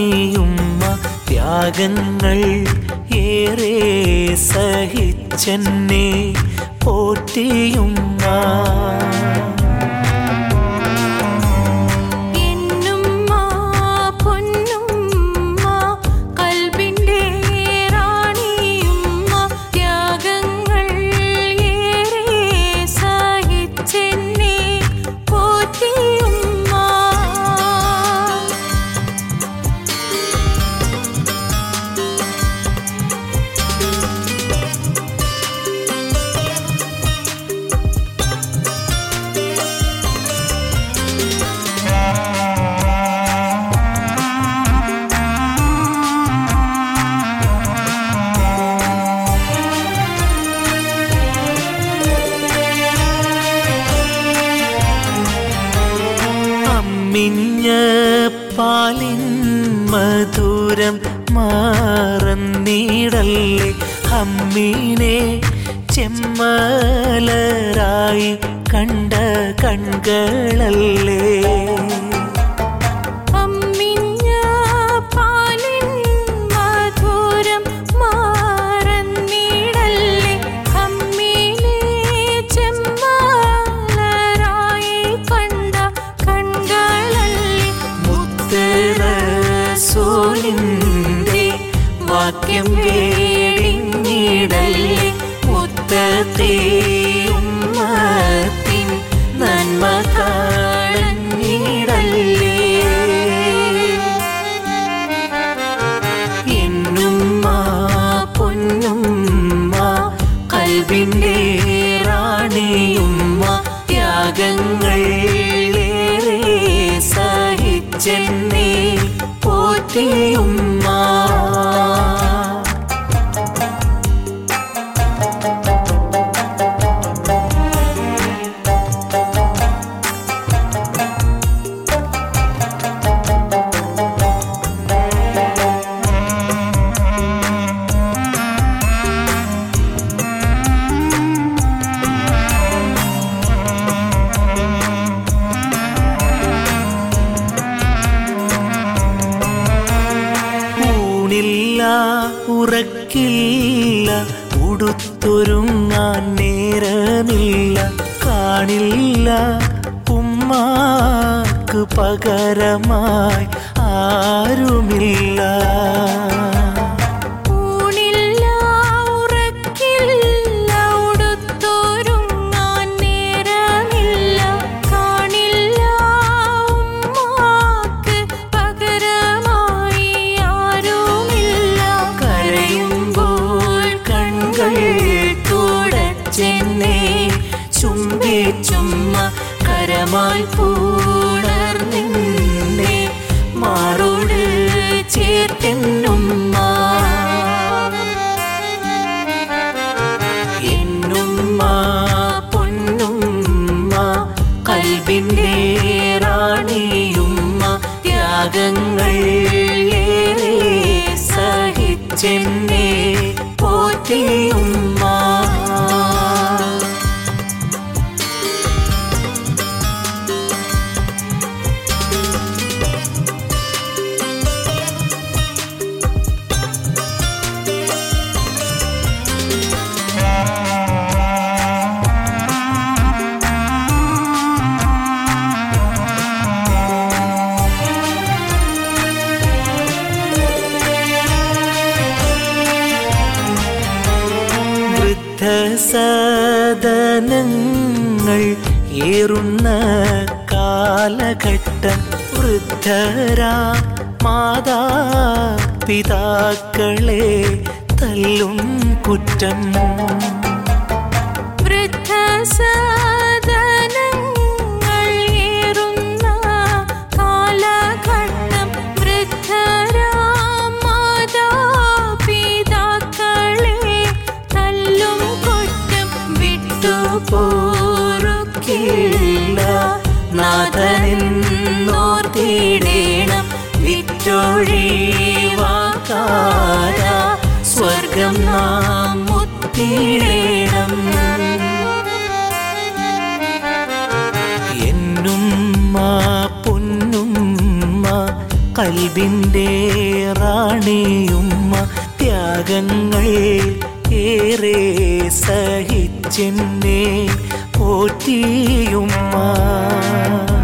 റാണിയുമ്മ ത്യാഗങ്ങൾ ഏറെ സഹിച്ചെന്നെ പോറ്റിയുമ്മ എന്നുമ്മ പൊന്നുമ്മ കൽബിന്റെ റാണിയുമ്മ ത്യാഗങ്ങൾ ഏറെ സഹിച്ചെന്നെ പോറ്റിയുമ്മ അമ്മിഞ്ഞ പാലിൻ മധുരം മാറന്നീടല്ലേ അമ്മീനെ ചെമ്മലരായി കണ്ട കൺകളല്ലേ അമ്മിഞ്ഞ പാലിൻ മധുരം മാറന്നിടല്ലേ അമ്മീനെ ചെമ്മാലരായി കണ്ട കൺകളല്ലേ മുത്തറസൂലിൻ്റെ വാക്യം കേടിഞ്ഞിടല്ലേ മുത്തത്തെ ഉമ്മത്തിൻ നന്മ കാണഞ്ഞിടല്ലേ എന്നുമ്മ പൊന്നുമ്മ കൽവിൻ്റെ റാണിയുമ്മ ത്യാഗങ്ങൾ ഏറെ സഹിച്ചെന്നെ പോറ്റിയുമ്മ ഊണില്ല ഉറക്കില്ല ഉടുത്തൊരുങ്ങാൻ നേരമില്ല കാണില്ല ഉമ്മാക്ക് പകരമായി ആരുമില്ല ഊണില്ല ഉറക്കില്ല ഉടുത്തൊരുങ്ങാൻ നേരമില്ല കാണില്ല ഉമ്മാക്ക് പകരമായി ആരുമില്ല കരയുമ്പോൾ കൺകൾ തുടച്ചെന്നെ ചുംബി ചുമ്മ കരമായി പൂണർന്നിന്നെ മാറോട് ചേർത്തെന്നുമ്മ എന്നുമ്മ പൊന്നുമ്മ കൽബിൻ്റെ റാണിയുമ്മ ത്യാഗങ്ങൾ ഏറെ സഹിച്ചെന്നെ പോറ്റിയുമ്മ വൃദ്ധസദനങ്ങൾ ഏറുന്ന കാലഘട്ടം വൃദ്ധരാ മാതാപിതാക്കളെ തല്ലും കുറ്റം വൃദ്ധസദനങ്ങൾ ഏറുന്ന കാലഘട്ടം വൃദ്ധരാമാതാപിതാക്കളെ തല്ലും കുറ്റം വിട്ടുപോറുക്കില്ല നാഥനെന്നോർത്തിടേണം വിറ്റൊഴിവാക്കാത സ്വർഗം നാം മുത്തിടേണം എന്നുമ്മ പൊന്നുമ്മ കൽബിൻ്റെ റാണിയുമ്മ ത്യാഗങ്ങൾ ഏറെ സഹിച്ചെന്നെ പോറ്റിയുമ്മ